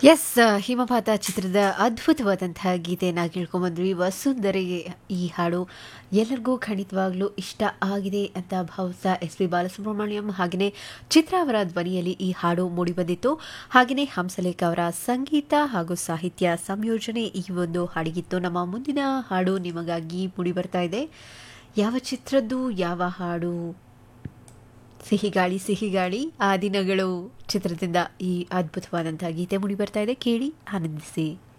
S ಹಿಮಪಾತ ಚಿತ್ರದ ಅದ್ಭುತವಾದಂತಹ ಗೀತೆಯನ್ನು ಕೇಳ್ಕೊಂಬಂದ್ವಿ ವಸುಂಧರೆಗೆ ಈ ಹಾಡು ಎಲ್ಲರಿಗೂ ಖಂಡಿತವಾಗ್ಲೂ ಇಷ್ಟ ಆಗಿದೆ ಅಂತ ಭಾವಿಸ್ತಾ ಎಸ್ ಪಿ ಬಾಲಸುಬ್ರಹ್ಮಣ್ಯಂ ಹಾಗೆಯೇ ಚಿತ್ರ ಅವರ ಧ್ವನಿಯಲ್ಲಿ ಈ ಹಾಡು ಮೂಡಿಬಂದಿತ್ತು ಹಾಗೆಯೇ ಹಂಸಲೇಖ ಅವರ ಸಂಗೀತ ಹಾಗೂ ಸಾಹಿತ್ಯ ಸಂಯೋಜನೆ ಈ ಒಂದು ಹಾಡಿಗಿತ್ತು ನಮ್ಮ ಮುಂದಿನ ಹಾಡು ನಿಮಗಾಗಿ ಮೂಡಿಬರ್ತಾ ಇದೆ ಯಾವ ಚಿತ್ರದ್ದು ಯಾವ ಹಾಡು ಸಿಹಿಗಾಳಿ ಸಿಹಿಗಾಳಿ ಆ ದಿನಗಳು ಚಿತ್ರದಿಂದ ಈ ಅದ್ಭುತವಾದಂತಹ ಗೀತೆ ಮೂಡಿ ಬರ್ತಾ ಇದೆ ಕೇಳಿ ಆನಂದಿಸಿ